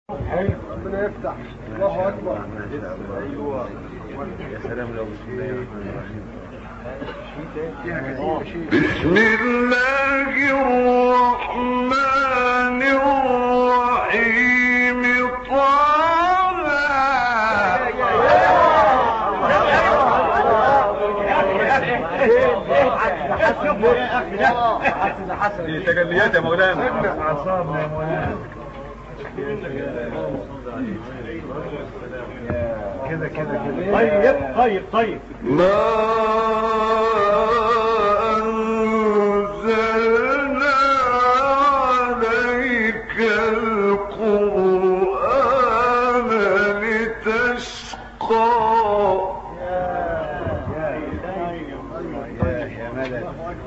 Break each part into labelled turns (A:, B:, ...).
A: ربنا يفتح الله اكبر
B: ايوه يا سلام لو بسم الله الرحمن الرحيم
C: بسم الله الرحمن الرحيم
B: دي تجليات يا مولانا
A: اعصابنا يا مولانا كده كده كده
D: طيب طيب طيب
C: ما أنزلنا عليك القرآن لتشقى
A: يا يا ملك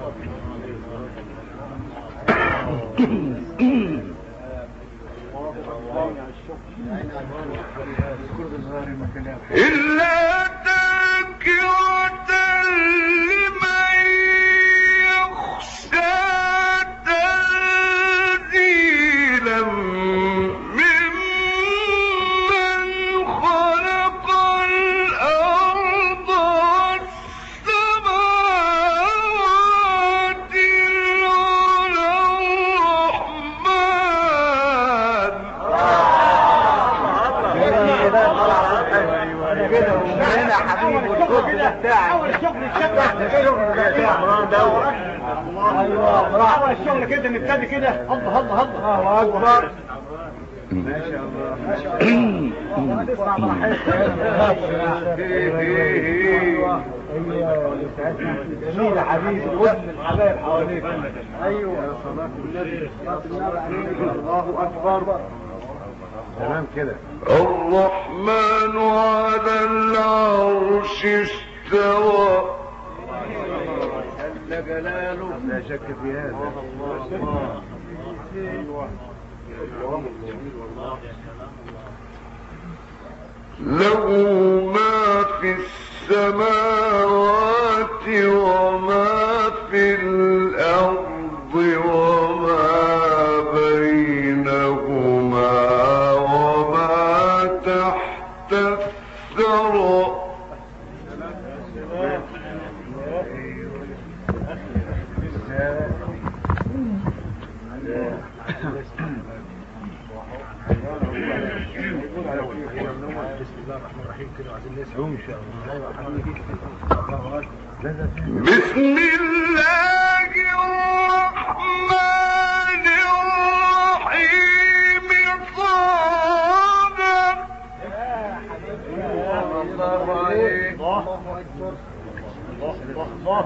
C: إلا تذكرة لمن يخشى تنزيلا ممن خلق الأرض والسماوات العلى الرحمن
A: كده وهنا حبيبي والشغل ده بتاعك
D: الشغل الشغل
A: الشغل ده بتاعك ايوه براحتك
D: اول الشغل كده نبتدي كده الله الله الله
A: الله اكبر ما شاء الله ما شاء الله تسمع ايوه جميل يا حبيبي كل الحبايب حواليك ايوه يا صلاة النبي صلاة النبي عليك الله اكبر تمام كده
C: الرحمن على العرش استوى
A: جل جلاله لا شك في هذا
C: له ما في السماوات وما في الأرض وما بينهما وما تحت الثرى
A: بسم الله الرحمن الرحيم كده وعايزين نسمع ان شاء الله ايوه حبيبي الله اكبر لا لا
C: بسم الله الرحمن الرحيم صادق
A: الله عليك
D: الله الله الله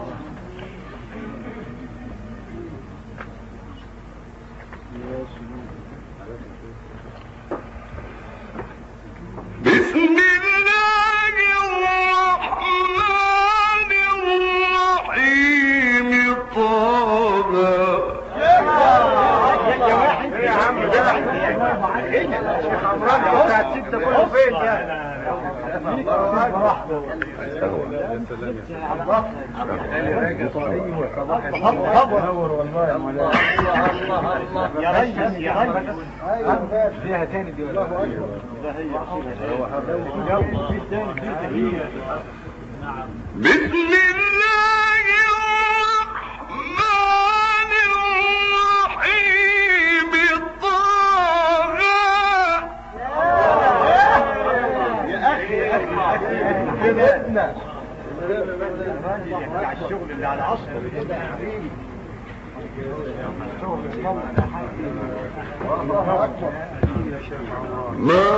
C: بسم الله الرحمن الرحيم طه
A: يا عم ده الشيخ عمران بتاعت ستة كله فين يا نور والله يا مولانا
D: يا ريس يا ريس
A: فيها تاني دي ولا
C: بسم الله الرحمن الرحيم طه
D: يا اخي يا اخي
A: كده
D: بتاع الشغل اللي على اصله
C: ما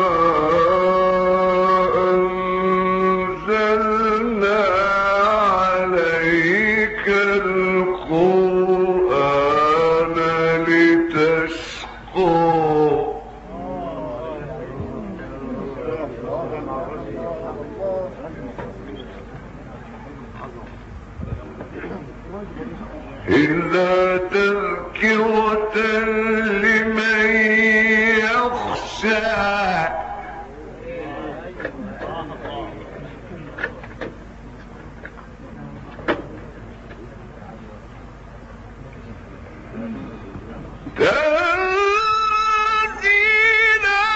C: أنزلنا عليك القرآن لتشقى إلا تذكرة لمن يخشى تنزيلا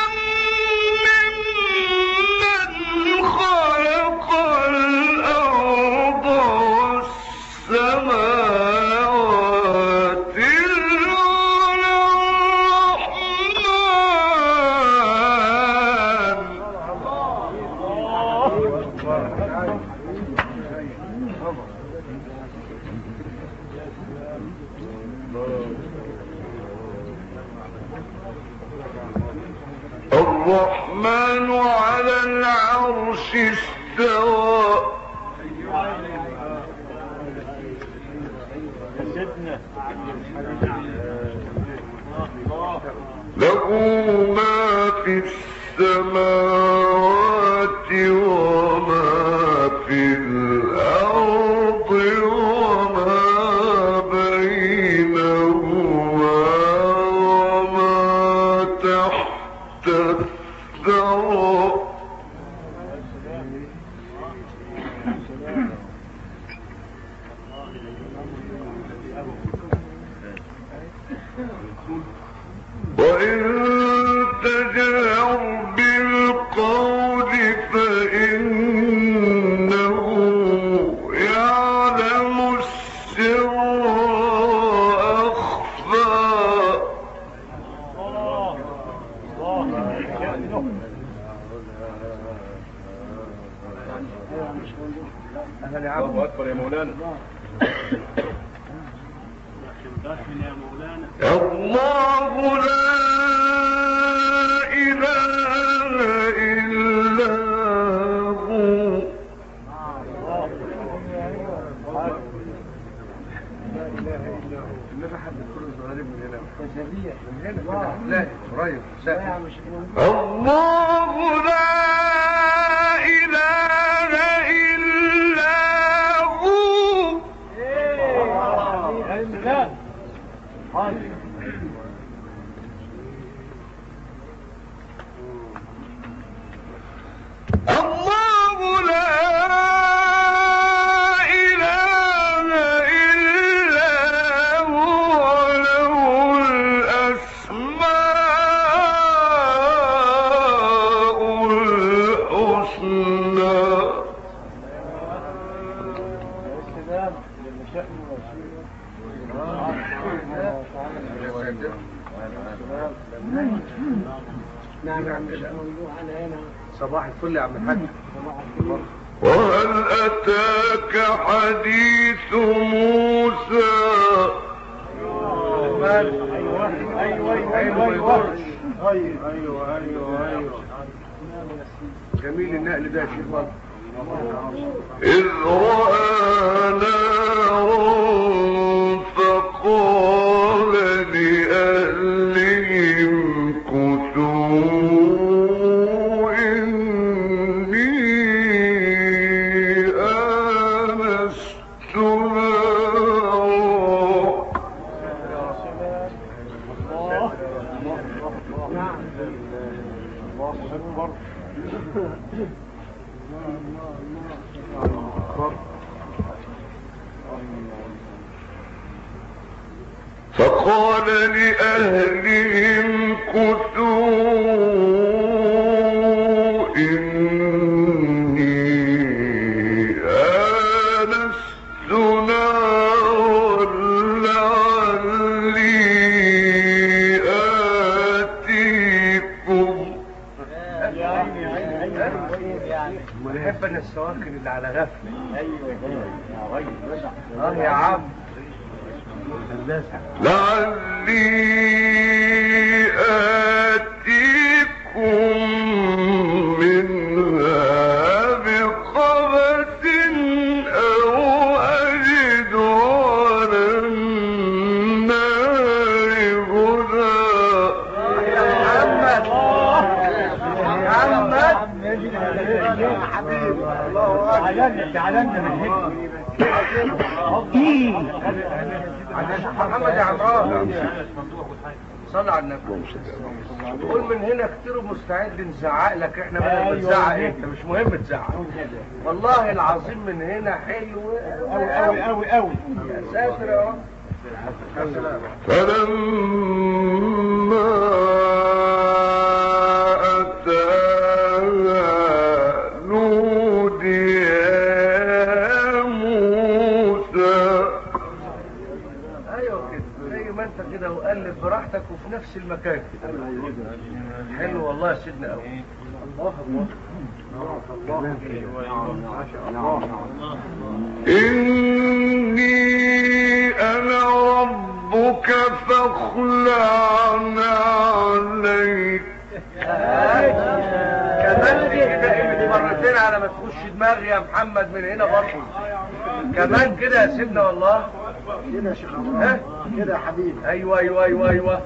C: الرحمن على العرش استوى
D: سيدنا
C: له ما في السماوات وما في الأرض وما بينهما وما تحت الثرى وإن تجهر بالقول فإنه يعلم السر وأخفى
D: الله الله شأنه
A: اهلا يا عم
B: الله اكبر يا مولانا
C: الله لا إله إلا هو
A: النبي حد كل الصغيرين من هنا من هنا لا قريب لا
C: الله لا إله إلا هو
D: لا
C: الله لا إله إلا هو له الأسماء الحسنى
D: السلام شأنه
A: نعم يا عم صباح الفل يا عم الحاج
C: وهل أتاك حديث موسى
D: ايوه ايوه ايوه ايوه ايوه
A: ايوه ايوه ايوه جميل النقل ده يا شيخ برضه
C: إذ رأى نارا فقال لأهلهم كثوا إني آنست نارا فقال لأهلهم كثوا إني آنست نارا لعلي آتيكم
D: يا عيني يا عيني عيني يعني
A: ونحب ان السواكن اللي على غفله
D: ايوه يا ريس
A: اه يا عم
C: لعلي آتيكم منها بقبس أو أجد على النار هدى
A: محمد محمد حبيبي الله اكبر
D: تعلمنا تعلمنا من
A: محمد يا عمران صلى على النبي قول من هنا كتير مستعد نزعق لك احنا بدل ما
D: أيوة.
A: تزعق انت مش مهم تزعق والله العظيم من هنا حلو
D: قوي قوي قوي قوي
A: يا ساتر يا رب
C: فلما أتاها نودي يا موسى
A: ايوه كده زي ما انت كده وقلب براحتك وفي نفس المكان كده حلو والله يا سيدنا قوي الله الله
C: إني أنا ربك فاخلع عليك
A: كمان دي كده ايه مرتين على ما تخش دماغي يا محمد من هنا برضه كمان كده يا سيدنا والله
D: كده يا شيخ
A: ها
D: كده يا حبيبي
A: ايوه ايوه ايوه ايوه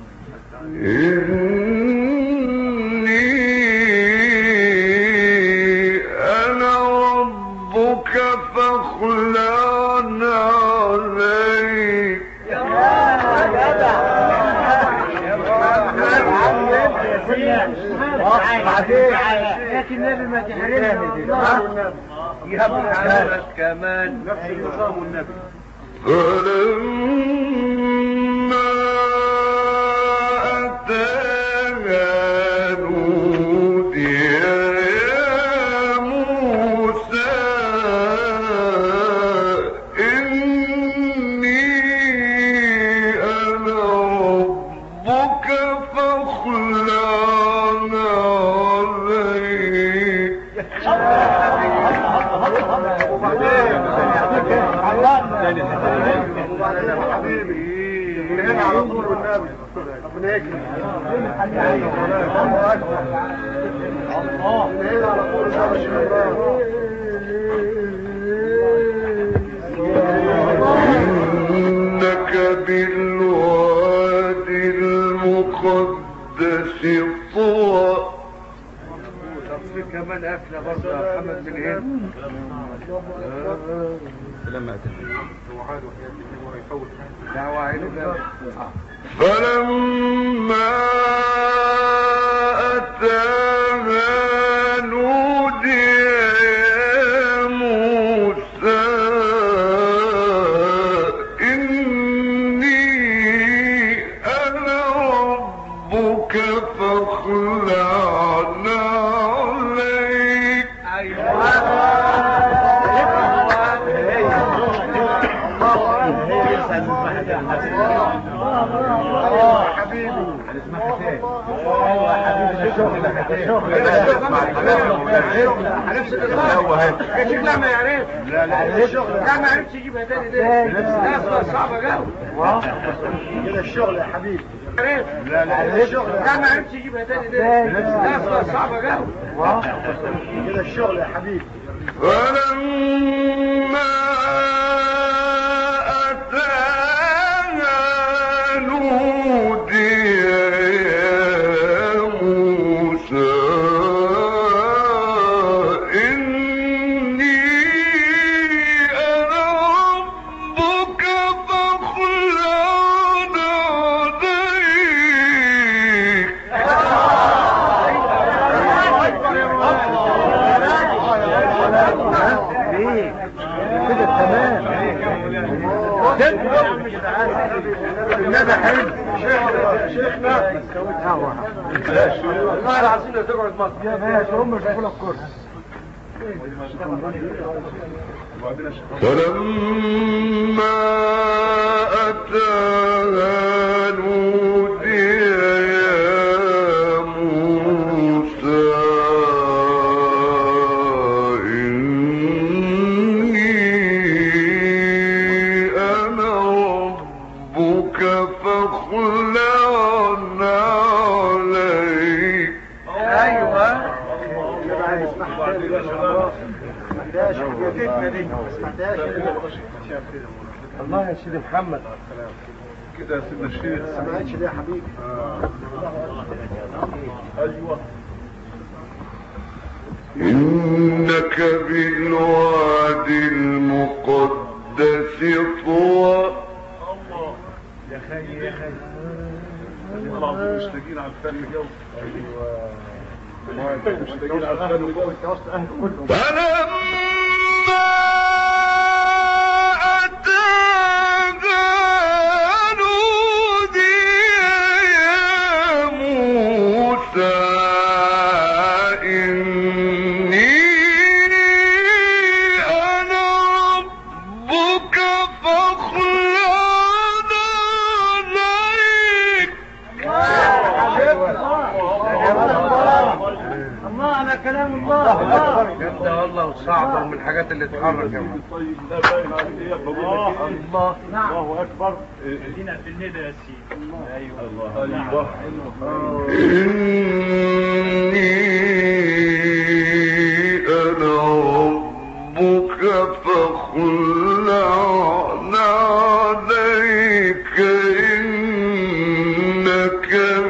C: إني أنا ربك فاخلعن عليك
A: يا محمد
D: لكن النبي ما تحرمش
A: يا محمد كمان
D: نفس النظام والنبي
C: فلما أتاها نودي يا موسى إني أنا ربك فاخلعن عليك
D: هنا على طول والنبي ربنا يكرم هنا على طول والنبي يا
C: إنك بالوادي المقدس طوى
A: طب في كمان اكله برضه يا محمد من هنا
B: لما أتى
A: دعوه عينه
C: فلما أتاها نودي يا موسى إني أنا ربك فاخلعن عليك
A: لا ما يعرفش لا لا لا ما عرفش يجيبها تاني دي لا أصلاً صعبه قوي
D: كده الشغل يا حبيبي
A: لا لا
D: الشغل
A: لا ما عرفش يجيبها تاني دي لا أصلاً صعبه قوي
D: كده الشغل يا حبيبي
C: فلما أتاها نودي يا موسى إني أنا ربك فاخلعن عليك
D: كده تمام النبي حلو شيخنا
A: والله العظيم لا تقعد مصر
D: يا ماشي هم يشوفوا لك كرسي
C: فلما أتاها نودي يا موسى إني أنا ربك فاخلعن عليك
A: ايوه
D: سمعتهاش الفتنة دي ما سمعتهاش
A: الله يا سيدي محمد
B: كده يا سيدنا الشيخ
D: ما سمعتش ليه يا حبيبي
C: إنك بالوادي المقدس طوى
B: العظيم مشتاقين على الفن جو مشتاقين على الفن جو
D: انت وسط اهل كلهم
C: فلما أتاها نودي يا موسى إني أنا ربك فاخلعن عليك
D: الله انا كلام الله الله
A: جامدة والله وصعبة ومن الحاجات اللي تحرك يا محمد
E: طيب ده باين عليه ايه
A: الله الله
E: الله اكبر
D: ادينا في الندى يا سيدي ايوه
E: الله ايوه
C: إني أنا ربك فاخلع عليك إنك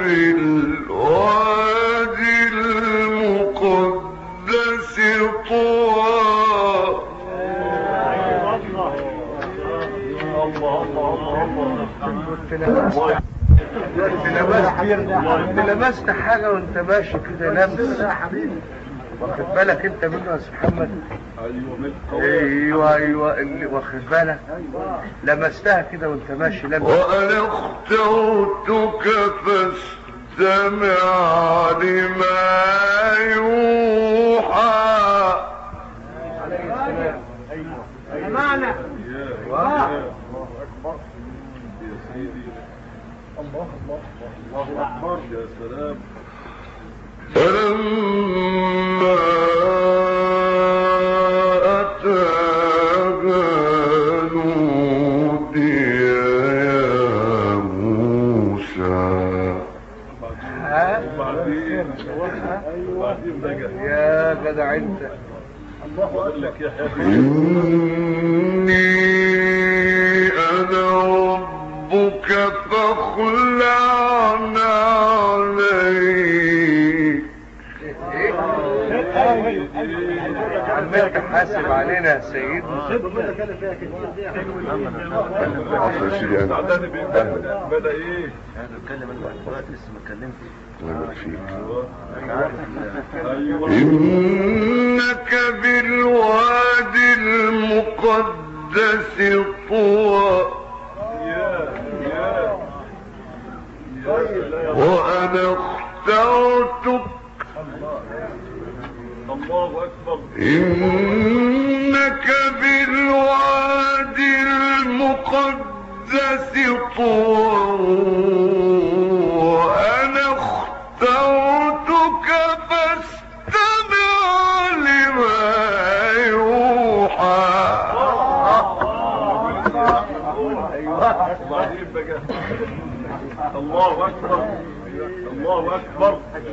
C: بالوادي المقدس طوى
A: كنت لمست كنت لمست كنت لمست حاجة وانت ماشي كده لمس واخد بالك انت منه يا سي محمد
E: ايوه من
A: ايوه ايوه اللي واخد بالك لمستها كده وانت ماشي لمس
C: وأنا اخترتك فاستمع لما يوحى
D: معنى
E: الله اكبر يا سيدي الله الله الله اكبر يا سلام
C: فلما أتاها نودي يا موسى
A: ها
E: وبعدين وبعدين بقى
A: يا جدع انت
E: بقول لك يا حبيبي
C: إني أنا ربك فاخلع عليك
A: عمال تحاسب علينا يا سيدنا
C: عفوا يا سيدي أنا
E: استعداد بدا بدا ايه
B: اتكلم انا واحد دلوقتي لسه ما اتكلمتش
C: الله يبارك فيك
B: انا عارف
E: ايوه
C: إنك بالوادي المقدس طوى
E: يا يا يا سلام
C: وأنا اخترتك
E: الله اكبر
C: إنك بالوادي المقدس طوى وأنا اخترتك فاستمع لما يوحى
E: وبعدين بقى الله اكبر الله اكبر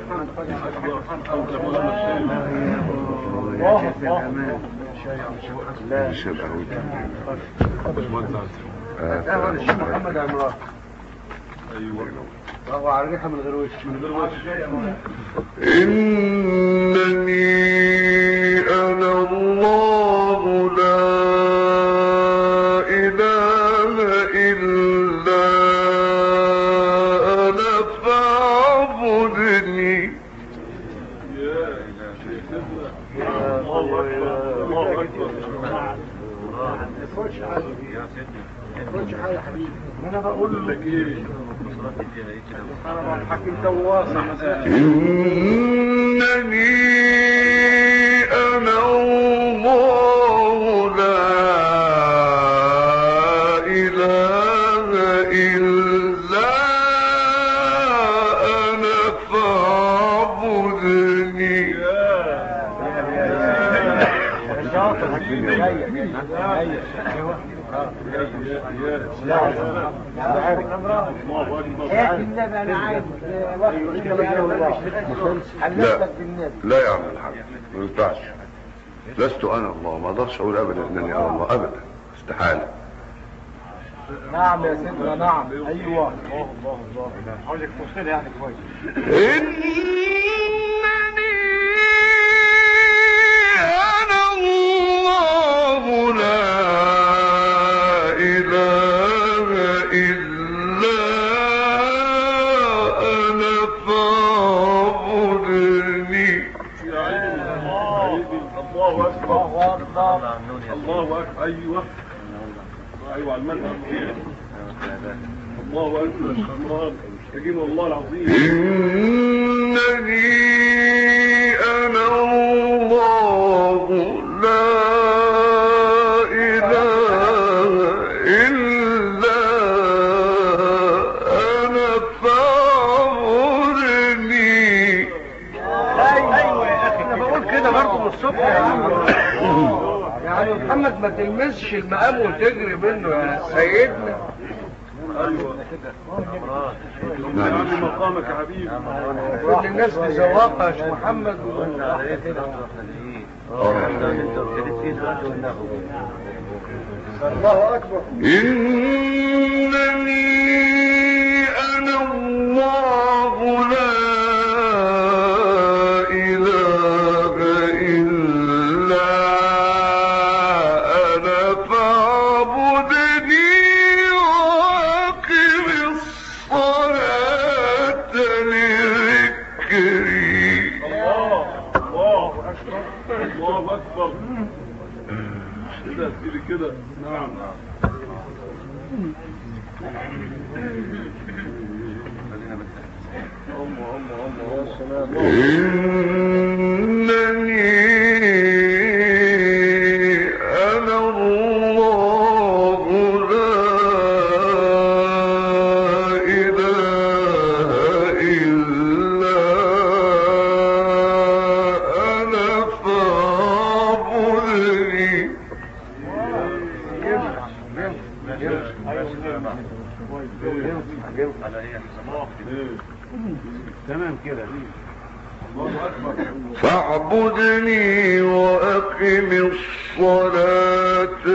A: قهوة الشيخ محمد عمران
E: ايوه
A: قهوة على الريحة من غير وش
E: من غير وش
C: إنني أنا الله لا إله إلا أنا فاعبدني
E: يا الله اكبر الله اكبر
A: انا بقول
E: بقول لك ايه
A: انا حكيم واصح
C: إنني أنا الله لا إله إلا أنا فاعبدني
E: الله اكبر
D: النبي انا عايز
C: لا لا يا عم الحاج ما ينفعش لست انا الله ما اقدرش اقول ابدا انني انا الله ابدا استحاله
D: نعم يا سيدنا نعم ايوه الله الله الله عاوزك توصل يعني كويس
C: إنني أنا الله لا إله إلا أنا فاعبدني
E: يا عيني الله اكبر الله اكبر ايوه ايوه على المذهب كده الله اكبر يا شمران محتاجين والله العظيم
C: إنني أنا الله لا إله إلا أنا فاعبدني
D: ايوه يا اخي
A: الصبح يا عم يا عم محمد ما تلمسش المقام وتجري منه يا سيدنا
E: ايوه يا عم مقامك يا حبيبي
A: كل الناس دي زواقه يا شيخ محمد الله اكبر
C: إنني أنا الله لا إله إلا أنا فاعبدني وأقم الصلاة لذكري
E: الله الله اكبر الله اكبر كده سيدي كده نعم الله الله الله
C: إنني أنا الله لا إله إلا أنا فاعبدني
B: تمام كده
E: الله اكبر
C: فاعبدني وأقم الصلاة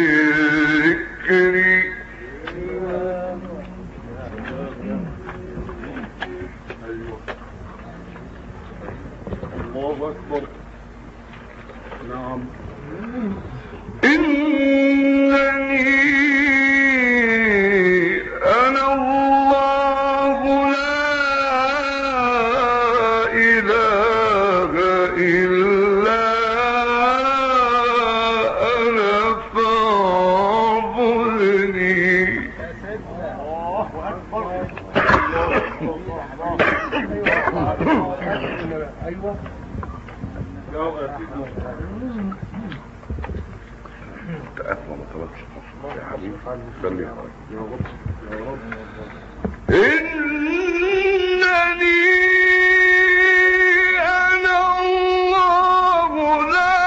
C: لذكري
E: ايوه الله اكبر نعم
C: إنني أنا الله لا إله إلا أنا فاعبدني
A: ايوه
E: يا يا سيدنا
C: تأثم ما طلبش يا حبيبي خلي إنني أنا الله لا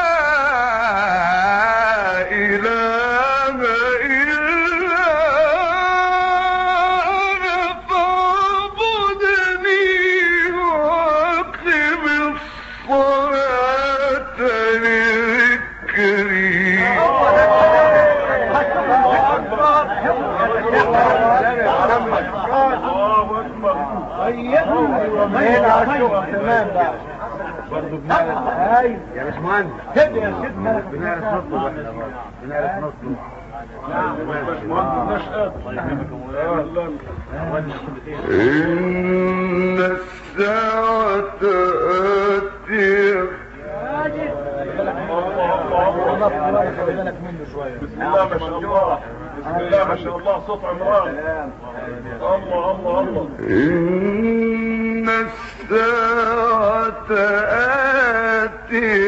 C: إله إلا أنا فاعبدني وأقم الصلاة لذكري
E: الله اكبر
D: تمام بقى
B: برضه بنعرف
D: ايوه
B: يا باشمهندس
D: كده يا سيدنا
B: بنعرف نطلب احنا برضه بنعرف نطلب
E: باشمهندس نشأت اهلا
C: إن الساعة آتية
E: الله الله الله
D: خلي بالك منه شويه
E: بسم الله ما شاء الله بسم الله ما شاء الله صوت عمران الله الله الله
C: إن الساعة آتية